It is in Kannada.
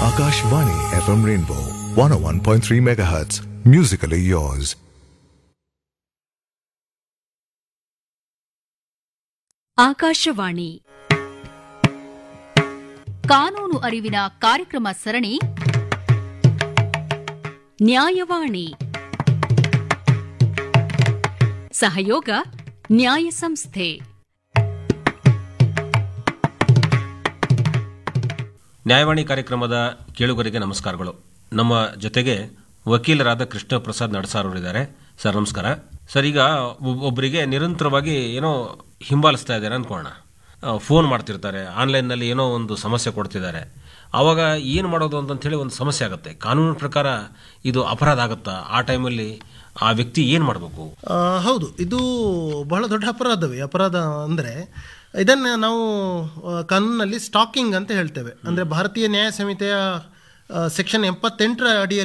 Akashvani FM Rainbow 101.3 MHz. Musically yours. Akashvani ಕಾನೂನು ಅರಿವಿನ ಕಾರ್ಯಕ್ರಮ ಸರಣಿ ನ್ಯಾಯವಾಣಿ ಸಹಯೋಗ ನ್ಯಾಯ ಸಂಸ್ಥೆ ನ್ಯಾಯವಾಣಿ ಕಾರ್ಯಕ್ರಮದ ಕೇಳುಗರಿಗೆ ನಮಸ್ಕಾರಗಳು ನಮ್ಮ ಜೊತೆಗೆ ವಕೀಲರಾದ ಕೃಷ್ಣ ಪ್ರಸಾದ್ ನಡಸಾರ್ ಅವರಿದ್ದಾರೆ ಸರ್ ನಮಸ್ಕಾರ ಸರ್ ಈಗ ಒಬ್- ಒಬ್ಬರಿಗೆ ನಿರಂತರವಾಗಿ ಏನೋ ಹಿಂಬಾಲಿಸ್ತಾ ಇದ್ದಾರೆ ಅನ್ಕೋಣ ಫೋನ್ ಮಾಡ್ತಿರ್ತಾರೆ ಆನ್ಲೈನ್ನಲ್ಲಿ ಏನೋ ಒಂದು ಸಮಸ್ಯೆ ಕೊಡ್ತಿದ್ದಾರೆ ಆವಾಗ ಏನು ಮಾಡೋದು ಅಂತಂತೇಳಿ ಒಂದು ಸಮಸ್ಯೆ ಆಗುತ್ತೆ ಕಾನೂನಿನ ಪ್ರಕಾರ ಇದು ಅಪರಾಧ ಆಗುತ್ತಾ ಆ ಟೈಮಲ್ಲಿ ಆ ವ್ಯಕ್ತಿ ಏನು ಮಾಡಬೇಕು ಆ, ಹೌದು ಇದು ಬಹಳ ದೊಡ್ಡ ಅಪರಾಧವೇ ಅಪರಾಧ ಅಂದರೆ ಇದನ್ನು ನಾವು ಆ, ಕಾನೂನಲ್ಲಿ ಸ್ಟಾಕಿಂಗ್ ಅಂತ ಹೇಳ್ತೇವೆ ಅಂದರೆ ಭಾರತೀಯ ನ್ಯಾಯ ಸಂಹಿತೆಯ ಸೆಕ್ಷನ್ ಎಪ್ಪತ್ತೆಂಟರ ಅಡಿಯಲ್ಲಿ